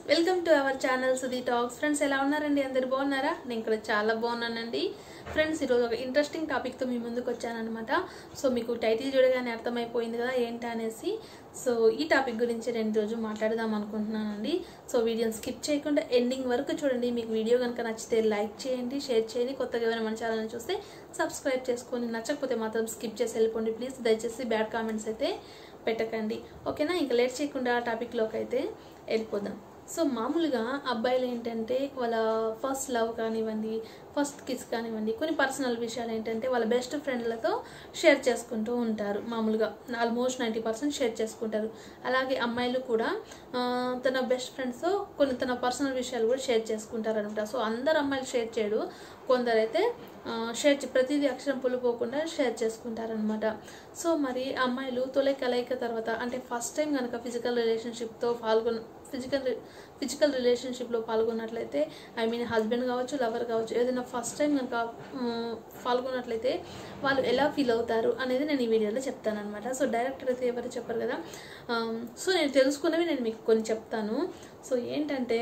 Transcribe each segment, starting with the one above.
welcome to our channel Sudhi talks friends ఎలా ఉన్నారండి అందరు బాగున్నారా నేను కూడా చాలా బాగున్నానండి ఫ్రెండ్స్ ఈరోజు ఒక ఇంట్రెస్టింగ్ టాపిక్తో మీ ముందుకు వచ్చానమాట సో మీకు టైటిల్ చూడగానే అర్థమైపోయింది కదా ఏంటి అనేసి సో ఈ టాపిక్ గురించి నేను ఈరోజు మాట్లాడదాం అనుకుంటున్నానండి సో వీడియోని స్కిప్ చేయకుండా ఎండింగ్ వరకు చూడండి మీకు వీడియో కనుక నచ్చితే లైక్ చేయండి షేర్ చేయండి కొత్తగా ఎవరైనా మన ఛానల్ని చూస్తే సబ్స్క్రైబ్ చేసుకొని నచ్చకపోతే మాత్రం స్కిప్ చేసి వెళ్ళిపోండి ప్లీజ్ దయచేసి బ్యాడ్ కామెంట్స్ అయితే పెట్టకండి ఓకేనా ఇంకా లేట్ చేయకుండా టాపిక్లోకి అయితే వెళ్ళిపోదాం సో మామూలుగా అబ్బాయిలు ఏంటంటే వాళ్ళ ఫస్ట్ లవ్ కానివ్వండి ఫస్ట్ కిస్ కానివ్వండి కొన్ని పర్సనల్ విషయాలు ఏంటంటే వాళ్ళ బెస్ట్ ఫ్రెండ్లతో షేర్ చేసుకుంటూ ఉంటారు మామూలుగా ఆల్మోస్ట్ నైంటీ పర్సెంట్ షేర్ చేసుకుంటారు అలాగే అమ్మాయిలు కూడా ఆ, తన బెస్ట్ ఫ్రెండ్స్తో కొన్ని తన పర్సనల్ విషయాలు కూడా షేర్ చేసుకుంటారు అనమాట సో అందరు అమ్మాయిలు షేర్ చేయడు కొందరైతే ఆ, షేర్ చే- ప్రతిదీ అక్షరం పులిపోకుండా షేర్ చేసుకుంటారనమాట సో మరి అమ్మాయిలు తొలి కలయిక తర్వాత అంటే ఫస్ట్ టైం కనుక ఫిజికల్ రిలేషన్షిప్తో పాల్గొన ఫిజికల్ ఫిజికల్ రిలేషన్షిప్లో పాల్గొన్నట్లయితే ఐ మీన్ హస్బెండ్ కావచ్చు లవర్ కావచ్చు ఏదైనా ఫస్ట్ టైం కనుక మ్, పాల్గొన్నట్లయితే వాళ్ళు ఎలా ఫీల్ అవుతారు అనేది నేను ఈ వీడియోలో చెప్తాను అనమాట సో డైరెక్టర్ అయితే ఎవరు చెప్పరు కదా ఆమ్, సో నేను తెలుసుకున్నవి నేను మీకు కొన్ని చెప్తాను సో ఏంటంటే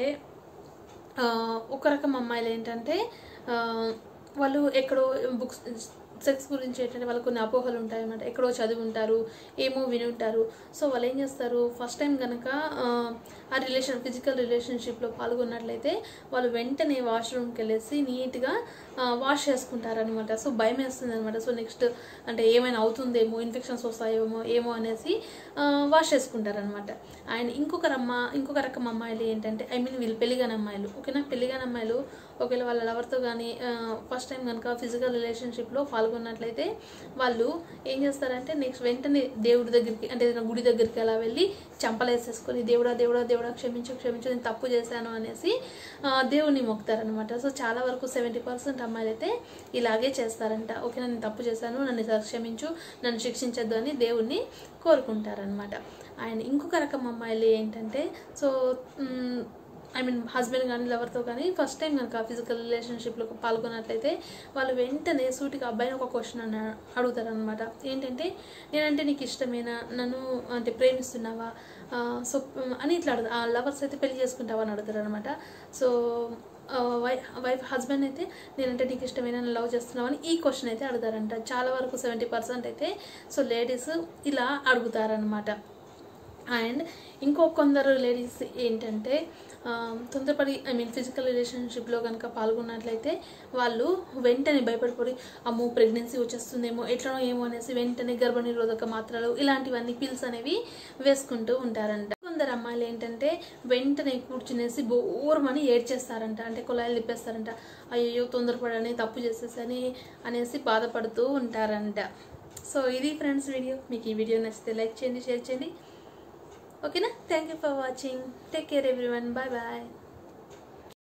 ఆ, ఒక రకం అమ్మాయిలు ఏంటంటే ఆ, వాళ్ళు ఎక్కడో బుక్స్ సెక్స్ గురించి ఏంటంటే వాళ్ళకు కొన్ని అపోహలు ఉంటాయి అన్నమాట ఎక్కడో చదివి ఉంటారు ఏమో విని ఉంటారు సో వాళ్ళు ఏం చేస్తారు ఫస్ట్ టైం కనుక ఆ, ఆ రిలేషన్ ఫిజికల్ రిలేషన్షిప్లో పాల్గొన్నట్లయితే వాళ్ళు వెంటనే వాష్రూమ్కి వెళ్ళేసి నీట్గా వాష్ చేసుకుంటారనమాట సో భయం వేస్తుంది అనమాట సో నెక్స్ట్ అంటే ఏమైనా అవుతుందేమో ఇన్ఫెక్షన్స్ వస్తాయేమో ఏమో అనేసి వాష్ చేసుకుంటారనమాట అండ్ ఇంకొక రమ్మ ఇంకొక రకం అమ్మాయిలు ఏంటంటే ఐ మీన్ వీళ్ళు పెళ్ళిగాని అమ్మాయిలు ఓకేనా పెళ్ళిగాని అమ్మాయిలు ఒకవేళ వాళ్ళ లవర్తో కానీ ఫస్ట్ టైం కనుక ఫిజికల్ రిలేషన్షిప్లో పాల్గొన్నట్లయితే వాళ్ళు ఏం చేస్తారంటే నెక్స్ట్ వెంటనే దేవుడి దగ్గరికి అంటే ఏదైనా గుడి దగ్గరికి అలా వెళ్ళి చంపలేసేసుకొని దేవుడా దేవుడా దేవుడా క్షమించు క్షమించు నేను తప్పు చేశాను అనేసి ఆ, దేవుణ్ణి మొక్కుతారనమాట సో చాలా వరకు సెవెంటీ పర్సెంట్ అమ్మాయిలు అయితే ఇలాగే చేస్తారంట ఓకే నేను తప్పు చేశాను నన్ను క్షమించు నన్ను శిక్షించద్దు అని దేవుణ్ణి కోరుకుంటారనమాట అండ్ ఇంకొక రకం అమ్మాయిలు ఏంటంటే సో మ్, ఐ మీన్ హస్బెండ్ కానీ లవర్తో కానీ ఫస్ట్ టైం కనుక ఫిజికల్ రిలేషన్షిప్లో పాల్గొన్నట్లయితే వాళ్ళు వెంటనే సూటిగా అబ్బాయిని ఒక క్వశ్చన్ అని అడుగుతారనమాట ఏంటంటే నేనంటే నీకు ఇష్టమేనా నన్ను అంటే ప్రేమిస్తున్నావా ఆ, సో మ్, అని ఇట్లా అడుగుతా ఆ లవర్స్ అయితే పెళ్లి చేసుకుంటావా అని అడుగుతారు అనమాట సో వైఫ్ వైఫ్ హస్బెండ్ అయితే నేనంటే నీకు ఇష్టమైన లవ్ చేస్తున్నావు అని ఈ క్వశ్చన్ అయితే అడుగుతారంట చాలా వరకు సెవెంటీ పర్సెంట్ అయితే సో లేడీస్ ఇలా అడుగుతారనమాట అండ్ ఇంకో కొందరు లేడీస్ ఏంటంటే ఆ, తొందరపడి ఐ మీన్ ఫిజికల్ రిలేషన్షిప్లో కనుక పాల్గొన్నట్లయితే వాళ్ళు వెంటనే భయపడిపోయి అమ్మో ప్రెగ్నెన్సీ వచ్చేస్తుందేమో ఎట్లనో ఏమో అనేసి వెంటనే గర్భనిరోధక మాత్రలు ఇలాంటివన్నీ పిల్స్ అనేవి వేసుకుంటూ ఉంటారంట కొందరు అమ్మాయిలు ఏంటంటే వెంటనే కూర్చునేసి బోరమని ఏడ్చేస్తారంట అంటే కుళాయిలు తిప్పేస్తారంట అయ్యో తొందరపడని తప్పు చేసేసని అనేసి బాధపడుతూ ఉంటారంట సో ఇది ఫ్రెండ్స్ వీడియో మీకు ఈ వీడియో నచ్చితే లైక్ చేయండి షేర్ చేయండి ఓకేనా thank you for watching take care everyone bye bye